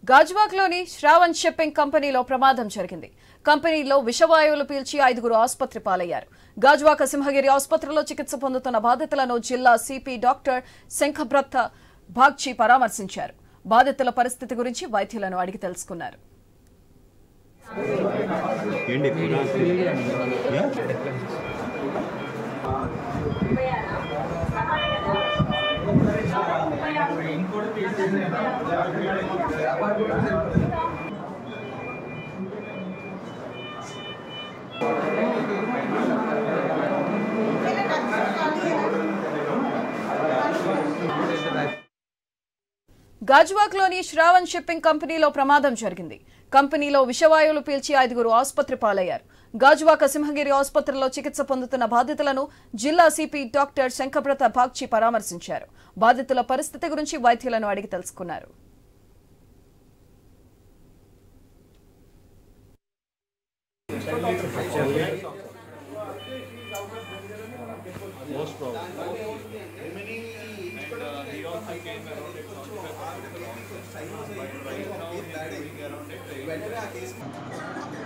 గాజువాక్లోని Shravan shipping కంపెనీలో ప్రమాదం జరిగింది కంపెనీలో విషవాయువులు పీల్చి ఐదుగురు ఆసుపత్రి పాలయ్యారు గాజువాక సింహగిరి ఆసుపత్రిలో చికిత్స పొందుతున్న బాధితులను జిల్లా సిపి డాక్టర్ శంఖభ్రత బాగ్చి పరామర్శించారు బాధితుల పరిస్థితి గురించి వైద్యులను అడిగి తెలుసుకున్నారు ఏంటి యా? గాజువాక్లోని శ్రావణ్ షిప్పింగ్ కంపెనీలో ప్రమాదం జరిగింది కంపెనీలో విషవాయువులు పీల్చి ఐదుగురు ఆసుపత్రి పాలయ్యారు గాజువాక సింహగిరి ఆసుపత్రిలో చికిత్స పొందుతున్న బాధితులను జిల్లా సిపి డాక్టర్ శంఖప్రత బాగ్చి పరామర్శించారు బాధితుల పరిస్థితి గురించి వైద్యులను అడిగి తెలుసుకున్నారు వెంటనే ఆ కేసు